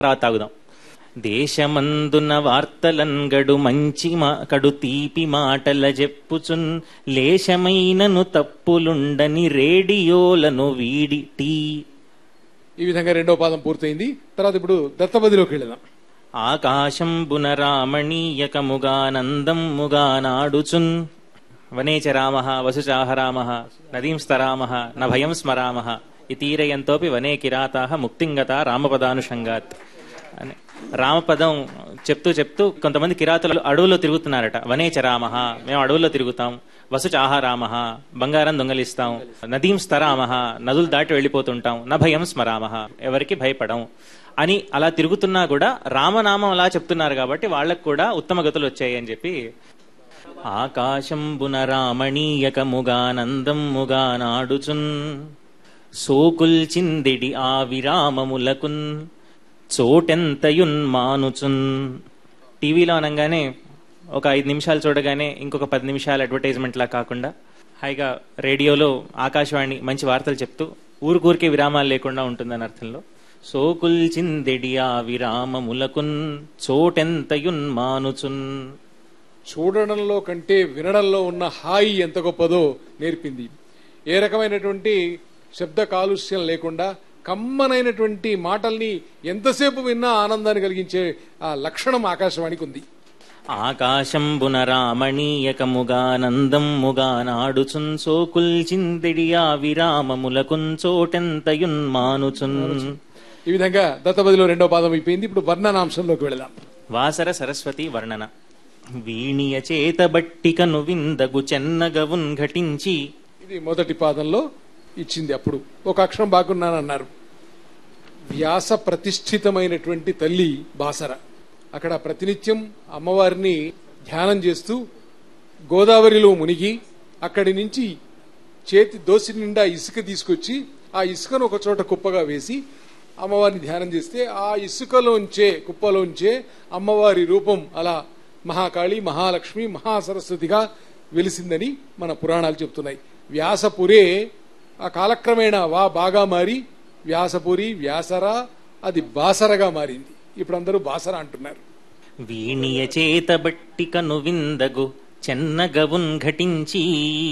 రా తాగుదాం దేశమందున వార్తలంగడు మంచి మా కడు తీపి మాటల చెప్పుచున్ లేశమైనను తప్పులుండని రేడియోలను వీడి టీ ఈ విధంగా రెండో పాదం పూర్తయింది తర్వాత ఇప్పుడు దత్తపదిలోకి వెళదాం ఆకాశంబున రామణీయకముగానందమ్ముగా నాడుచున్ వనేచ రామ వసుచాహ రామ నదీం స్తరామ న భయం స్మరామ ఇతీరయంతోపి వనే కిరాతా ముక్తింగత రామపదానుషంగాత్ అని రామపదం చెప్తూ చెప్తూ కొంతమంది కిరాతులు అడవుల్లో తిరుగుతున్నారట వనేచ రామ మేము అడవుల్లో తిరుగుతాం వసుచాహ రామ బంగారం దొంగలిస్తాం నదీం స్తరామ నదులు దాటి వెళ్ళిపోతుంటాం న భయం స్మరామ ఎవరికి భయపడం అని అలా తిరుగుతున్నా కూడా రామనామం అలా చెప్తున్నారు కాబట్టి వాళ్ళకు కూడా ఉత్తమ గతులు వచ్చాయి అని చెప్పి ఆకాశంబున రామణీయకముగానందమ్ముగా నాడుచున్ సోకుల్చిందిడి ఆ విరామములకున్ చోటెంతయున్ మానుచున్ టీవీలో అనగానే ఒక ఐదు నిమిషాలు చూడగానే ఇంకొక పది నిమిషాలు అడ్వర్టైజ్మెంట్ లా కాకుండా హాయిగా రేడియోలో ఆకాశవాణి మంచి వార్తలు చెప్తూ ఊరికూరికే విరామాలు లేకుండా ఉంటుందని అర్థంలో సోకుల్చిందెడి ఆ విరామములకున్ చోటెంతయున్ మానుచున్ చూడడంలో కంటే వినడంలో ఉన్న హాయి ఎంత గొప్పదో నేర్పింది ఏ రకమైనటువంటి శబ్ద కాలుష్యం లేకుండా కమ్మనైనటువంటి మాటల్ని ఎంతసేపు విన్నా ఆనందాన్ని కలిగించే ఆ లక్షణం ఆకాశవాణికి ఉంది ఆకాశంబున రామణీయకముగానందమ్ముగా నాడుచున్ సోకుల్చిందెడి ఆ విరామములకున్ చోటెంతయున్ మానుచున్ ఈ విధంగా దత్తపదిలో రెండో పాదం అయిపోయింది ఇప్పుడు వర్ణనాంశంలోకి వెళదాం వాసర సరస్వతి వర్ణన వీణియ చేత బట్టికను విందగు చెన్నగవున్ ఘటించి ఇది మొదటి పాదంలో ఇచ్చింది అప్పుడు ఒక అక్షరం బాగున్నానన్నారు వ్యాస ప్రతిష్ఠితమైనటువంటి తల్లి బాసర అక్కడ ప్రతినిత్యం అమ్మవారిని ధ్యానం చేస్తూ గోదావరిలో మునిగి అక్కడి నుంచి చేతి దోసి నిండా ఇసుక తీసుకొచ్చి ఆ ఇసుకను ఒక చోట కుప్పగా వేసి అమ్మవారిని ధ్యానం చేస్తే ఆ ఇసుకలోంచే కుప్పలోంచే అమ్మవారి రూపం అలా మహాకాళి మహాలక్ష్మి మహాసరస్వతిగా వెలిసిందని మన పురాణాలు చెప్తున్నాయి వ్యాసపురే ఆ కాలక్రమేణా వా బాగా మారి వ్యాసపురి వ్యాసరా అది బాసరగా మారింది ఇప్పుడు అందరూ బాసర అంటున్నారు వీణియ చేత బట్టికను విందగు చెన్నగవున్ ఘటించి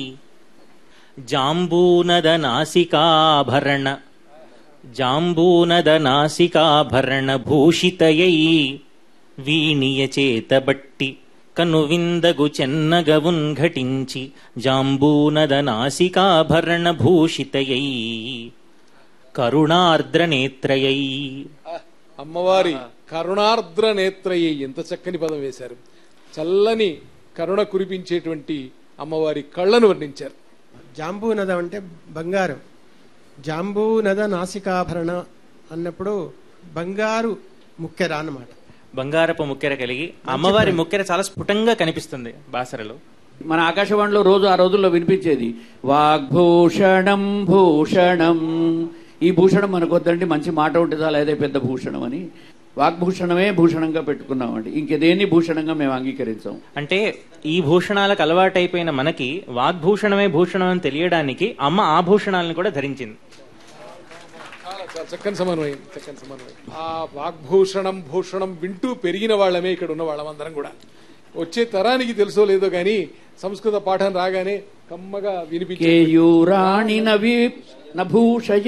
జాంబూనద నాసికాభరణ జాంబూనద నాసికాభరణ భూషితయై వీణియ చేత బట్టి కనువిందగు చెన్నగవున్ ఘటించి జాంబూనద నాసికాభరణ భూషితయై కరుణార్ద్ర నేత్రయై అమ్మవారి కరుణార్ద్ర నేత్రయ్యి ఎంత చక్కని పదం వేశారు చల్లని కరుణ కురిపించేటువంటి అమ్మవారి కళ్ళను వర్ణించారు జాంబూనద అంటే బంగారం జాంబూనద నాసికాభరణ అన్నప్పుడు బంగారు ముక్కెర అన్నమాట బంగారపు ముక్కెర కలిగి అమ్మవారి ముక్కెర చాలా స్ఫుటంగా కనిపిస్తుంది బాసరలో మన ఆకాశవాణిలో రోజు ఆ రోజుల్లో వినిపించేది వాగ్భూషణం భూషణం ఈ భూషణం మనకు వద్దండి మంచి మాట ఉంటుందా లేదా పెద్ద భూషణం అని వాగ్భూషణమే భూషణంగా పెట్టుకున్నామండి ఇంకేదేన్ని భూషణంగా మేము అంగీకరించాం అంటే ఈ భూషణాలకు అలవాటైపోయిన మనకి వాగ్భూషణమే భూషణం అని తెలియడానికి అమ్మ ఆభూషణాలను కూడా ధరించింది చాలా చాలా చక్కని సమన్వయం చక్కని సమన్వయం ఆ వాగ్భూషణం భూషణం వింటూ పెరిగిన వాళ్ళమే ఇక్కడ ఉన్న వాళ్ళమందరం కూడా వచ్చే తరానికి తెలుసో లేదో గాని సంస్కృత పాఠం రాగానే కమ్మగా వినిపించే కేయూరాణి నవి నభూషయ